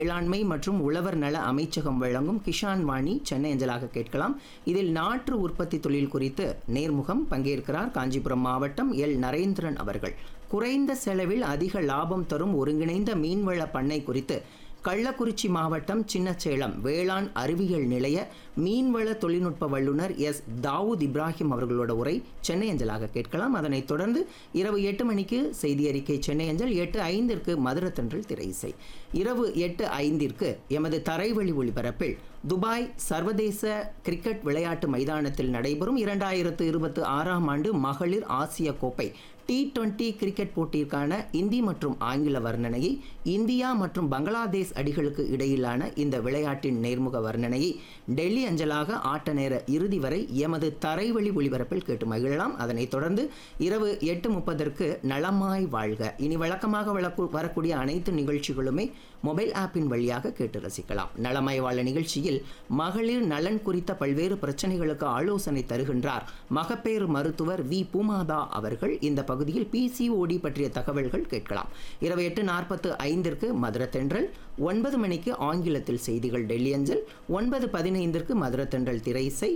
வேளாண்மை மற்றும் உழவர் நல அமைச்சகம் வழங்கும் கிஷான் வாணி சென்னை அஞ்சலாக கேட்கலாம் இதில் நாற்று உற்பத்தி தொழில் குறித்து நேர்முகம் பங்கேற்கிறார் காஞ்சிபுரம் மாவட்டம் எல் நரேந்திரன் அவர்கள் குறைந்த செலவில் அதிக லாபம் தரும் ஒருங்கிணைந்த மீன்வள பண்ணை குறித்து கள்ளக்குறிச்சி மாவட்டம் சின்னச்சேலம் வேளாண் அறிவியல் நிலைய மீன்வள தொழில்நுட்ப வல்லுநர் எஸ் தாவூத் இப்ராஹிம் அவர்களோட உரை சென்னை அஞ்சலாக கேட்கலாம் அதனைத் தொடர்ந்து இரவு எட்டு மணிக்கு செய்தி அறிக்கை சென்னை அஞ்சல் எட்டு ஐந்திற்கு மதுரத்தன்றல் திரை இசை இரவு எட்டு ஐந்திற்கு எமது தரைவழி ஒளிபரப்பில் துபாய் சர்வதேச கிரிக்கெட் விளையாட்டு மைதானத்தில் நடைபெறும் இரண்டாயிரத்து இருபத்தி ஆறாம் ஆண்டு மகளிர் ஆசிய கோப்பை டி டுவெண்டி கிரிக்கெட் போட்டிற்கான இந்தி மற்றும் ஆங்கில வர்ணனையை இந்தியா மற்றும் பங்களாதேஷ் அடிகளுக்கு இடையிலான இந்த விளையாட்டின் நேர்முக வர்ணனையை டெல்லி அஞ்சலாக ஆட்ட நேர இறுதி வரை எமது தரைவழி ஒளிபரப்பில் கேட்டு மகிழலாம் அதனைத் தொடர்ந்து இரவு எட்டு முப்பதற்கு நலமாய் வாழ்க இனி வழக்கமாக வழக்கு வரக்கூடிய அனைத்து நிகழ்ச்சிகளுமே மொபைல் ஆப்பின் வழியாக கேட்டு ரசிக்கலாம் நலமாய் வாழ நிகழ்ச்சியில் மகளிர் நலன் குறித்த பல்வேறு பிரச்சனைகளுக்கு ஆலோசனை தருகின்றார் மகப்பேறு மருத்துவர் வி பூமாதா அவர்கள் இந்த பகுதியில் பிசிஓடி பற்றிய தகவல்கள் கேட்கலாம் இரவு எட்டு நாற்பத்து ஐந்திற்கு மதுர தென்றல் ஒன்பது மணிக்கு ஆங்கிலத்தில் செய்திகள் டெல்லி அஞ்சல் ஒன்பது பதினைந்திற்கு மதுர தென்றல் திரை இசை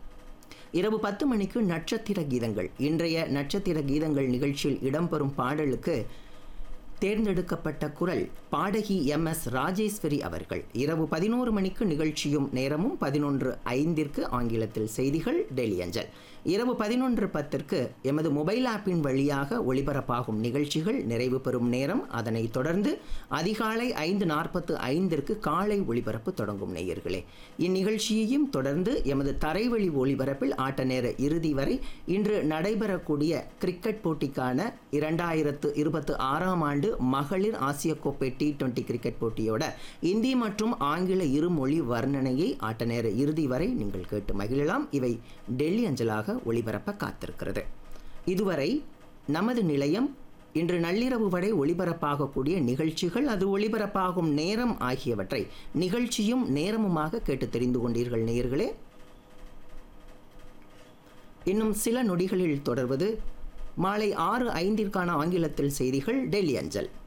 இரவு பத்து மணிக்கு நட்சத்திர கீதங்கள் இன்றைய நட்சத்திர கீதங்கள் நிகழ்ச்சியில் இடம்பெறும் பாடலுக்கு தேர்ந்தெடுக்கப்பட்ட குரல் பாடகி எம் எஸ் ராஜேஸ்வரி அவர்கள் இரவு பதினோரு மணிக்கு நிகழ்ச்சியும் நேரமும் பதினொன்று ஐந்திற்கு ஆங்கிலத்தில் செய்திகள் டெல்லி அஞ்சல் இரவு பதினொன்று பத்திற்கு எமது மொபைல் ஆப்பின் வழியாக ஒளிபரப்பாகும் நிகழ்ச்சிகள் நிறைவு பெறும் நேரம் அதனைத் தொடர்ந்து அதிகாலை ஐந்து நாற்பத்து ஐந்திற்கு காலை ஒளிபரப்பு தொடங்கும் நேயர்களே இந்நிகழ்ச்சியையும் தொடர்ந்து எமது தரைவழி ஒளிபரப்பில் ஆட்ட நேர இறுதி வரை இன்று நடைபெறக்கூடிய கிரிக்கெட் போட்டிக்கான இரண்டாயிரத்து இருபத்தி ஆறாம் ஆண்டு மகளிர் ஆசிய கோப்பை டி டுவெண்டி கிரிக்கெட் போட்டியோட இந்தி மற்றும் ஆங்கில இருமொழி வர்ணனையை ஆட்ட நேர இறுதி வரை நீங்கள் கேட்டு மகிழலாம் இவை டெல்லி அஞ்சலாக ஒளிபரப்ப காத்திருக்கிறது இதுவரை நமது நிலையம் இன்று நள்ளிரவு வரை ஒளிபரப்பாகக்கூடிய நிகழ்ச்சிகள் அது ஒளிபரப்பாகும் நேரம் ஆகியவற்றை நிகழ்ச்சியும் நேரமுமாக கேட்டு தெரிந்து கொண்டீர்கள் நேயர்களே இன்னும் சில நொடிகளில் தொடர்வது மாலை ஆறு ஐந்திற்கான ஆங்கிலத்தில் செய்திகள் டெல்லி அஞ்சல்